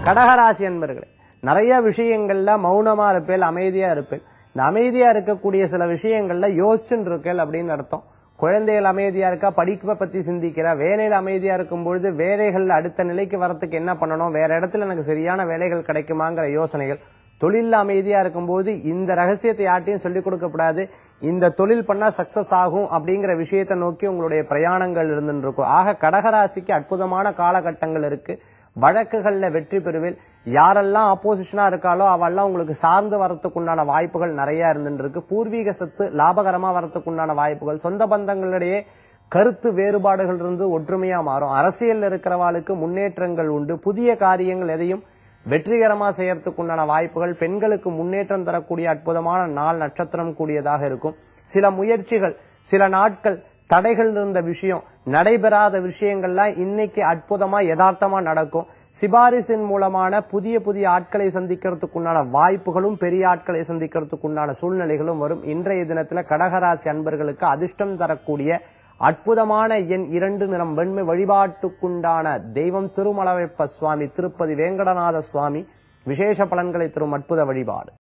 கடகராசி அன்பர்களே நிறைய விஷயங்கள்ல மௌனமா இருப்பேன் அமைதியா இருப்பேன் இந்த அமைதியா இருக்கக்கூடிய சில விஷயங்கள்ல யோசிச்சுட்டு இருக்கேன் அப்படின்னு அர்த்தம் குழந்தைகள் அமைதியா இருக்கா படிப்பை பத்தி சிந்திக்கிறா வேலையில அமைதியா இருக்கும் பொழுது வேலைகள் அடுத்த நிலைக்கு வரத்துக்கு என்ன பண்ணணும் வேற இடத்துல எனக்கு சரியான வேலைகள் கிடைக்குமாங்கிற யோசனைகள் தொழில்ல அமைதியா இருக்கும்போது இந்த ரகசியத்தை யார்ட்டையும் சொல்லிக் கொடுக்கப்படாது இந்த தொழில் பண்ணா சக்சஸ் ஆகும் அப்படிங்கிற விஷயத்தை நோக்கி உங்களுடைய பிரயாணங்கள் இருந்துட்டு இருக்கும் ஆக கடகராசிக்கு அற்புதமான காலகட்டங்கள் இருக்கு வழக்குகள்ல வெற்றி பெறுவேன் யாரெல்லாம் ஆப்போசிஷனா இருக்காளோ அவெல்லாம் உங்களுக்கு சார்ந்து வரத்துக்கு உண்டான வாய்ப்புகள் நிறைய இருந்துட்டு இருக்கு பூர்வீக சொத்து லாபகரமா வரத்துக்கு உண்டான வாய்ப்புகள் சொந்த பந்தங்களிடையே கருத்து வேறுபாடுகள் இருந்து ஒற்றுமையா மாறும் அரசியல்ல இருக்கிறவாளுக்கு முன்னேற்றங்கள் உண்டு புதிய காரியங்கள் எதையும் வெற்றிகரமா செய்யறதுக்கு உண்டான வாய்ப்புகள் பெண்களுக்கு முன்னேற்றம் தரக்கூடிய அற்புதமான நாள் நட்சத்திரம் கூடியதாக இருக்கும் சில முயற்சிகள் சில நாட்கள் தடைகள் இருந்த விஷயம் நடைபெறாத விஷயங்கள்லாம் இன்னைக்கு அற்புதமா யதார்த்தமா நடக்கும் சிபாரிசின் மூலமான புதிய புதிய ஆட்களை சந்திக்கிறதுக்கு உண்டான வாய்ப்புகளும் பெரிய ஆட்களை சந்திக்கிறதுக்கு உண்டான சூழ்நிலைகளும் வரும் இன்றைய தினத்துல கடகராசி அன்பர்களுக்கு அதிர்ஷ்டம் தரக்கூடிய அற்புதமான எண் இரண்டு நிறம் வெண்மை வழிபாட்டுக்குண்டான தெய்வம் திருமலவைப்ப சுவாமி திருப்பதி வேங்கடநாத சுவாமி விசேஷ பலன்களை தரும் அற்புத வழிபாடு